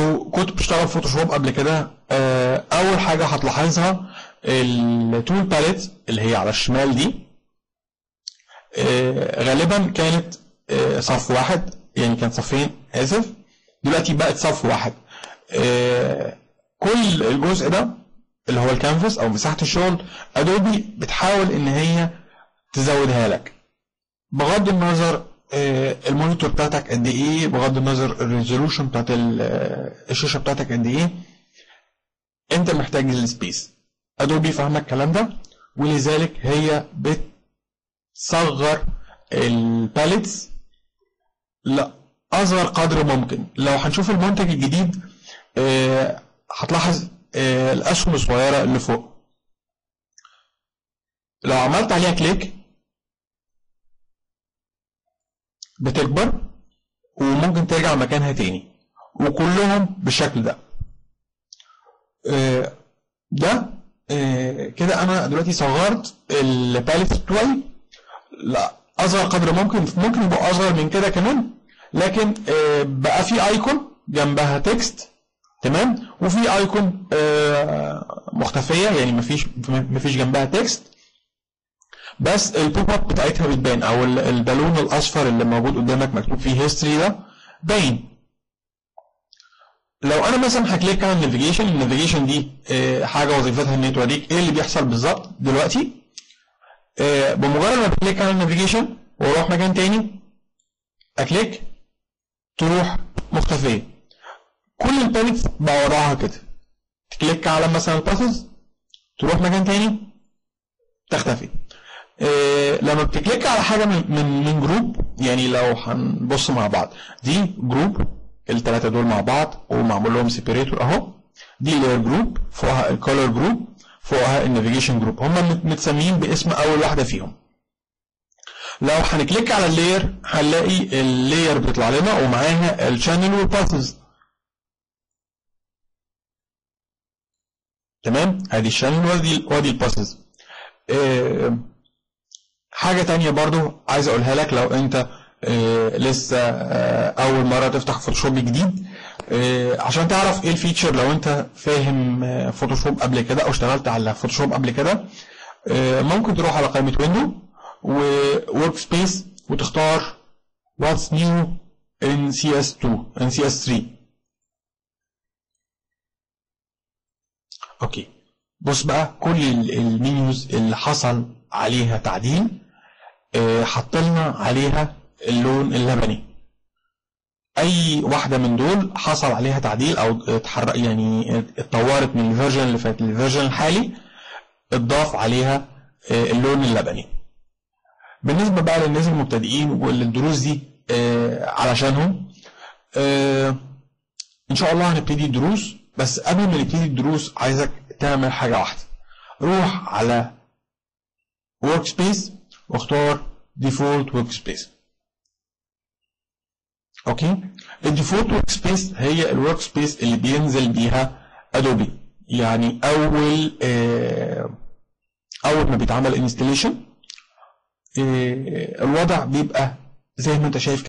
لو كنت بشتغل فوتوشوب قبل كده آه، اول حاجه هتلاحظها التول باليت اللي هي على الشمال دي آه، غالبا كانت آه، صف واحد يعني كان صفين اسف دلوقتي بقت صف واحد آه، كل الجزء ده اللي هو الكانفاس او مساحه الشغل ادوبي بتحاول ان هي تزودها لك بغض النظر آه، المونيتور بتاعتك قد ايه بغض النظر الريزولوشن بتاعت ال- آه، الشاشه بتاعتك قد ايه انت محتاج السبيس ادوبي فاهمه الكلام ده ولذلك هي بتصغر الباليتس لاصغر قدر ممكن لو هنشوف المنتج الجديد آه، هتلاحظ آه، الاسهم الصغيره اللي فوق لو عملت عليها كليك بتكبر وممكن ترجع مكانها تاني وكلهم بالشكل ده آه، ده آه، كده انا دلوقتي صغرت الباليت بتوعي لا اصغر قدر ممكن ممكن يبقى اصغر من كده كمان لكن آه، بقى في ايكون جنبها تكست تمام وفي ايكون آه، مختفيه يعني مفيش مفيش جنبها تكست بس البوب اب بتاعتها بتبان او ال- البالون الاصفر اللي موجود قدامك مكتوب فيه هيستوري ده باين لو انا مثلا هكليك على النافيجيشن النافيجيشن دي آه، حاجه وظيفتها ان هي توريك ايه اللي بيحصل بالظبط دلوقتي آه، بمجرد ما بكليك على النافيجيشن واروح مكان تاني اكليك تروح مختفيه كل الباليتس بقى وراها كده تكليك على مثلا الباسز تروح مكان تاني تختفي إيه لما بتكليك على حاجه من من من جروب يعني لو هنبص مع بعض دي جروب الثلاثه دول مع بعض ومعمول لهم سيبريتور اهو دي لاير جروب فوقها الكولر جروب فوقها النافيجيشن جروب هم متسميين باسم اول واحده فيهم لو هنكليك على اللاير هنلاقي اللاير بيطلع لنا ومعاها الشانل والباسز تمام ادي الشانل وادي وادي الباسز آه، حاجة تانية برضو عايز اقولها لك لو انت آه، لسه آه، اول مرة تفتح فوتوشوب جديد آه، عشان تعرف ايه الفيتشر لو انت فاهم آه، فوتوشوب قبل كده او اشتغلت على فوتوشوب قبل كده آه، ممكن تروح على قائمة ويندو وورك سبيس وتختار what's new in CS2 in CS3 اوكي بص بقى كل ال- المنيوز اللي حصل عليها تعديل آه، حط لنا عليها اللون اللبني اي واحده من دول حصل عليها تعديل او اتحرك يعني اتطورت من الفيرجن اللي فات للفيرجن الحالي اتضاف عليها آه، اللون اللبني بالنسبه بقى للناس المبتدئين والدروس دي آه، علشانهم آه، ان شاء الله هنبتدي الدروس بس قبل ما نبتدي الدروس عايزك تعمل حاجه واحده روح على ورك سبيس واختار ديفولت ورك سبيس اوكي الديفولت ورك سبيس هي الورك سبيس اللي بينزل بيها ادوبي يعني اول آه اول ما بيتعمل انستليشن الوضع بيبقى زي ما انت شايف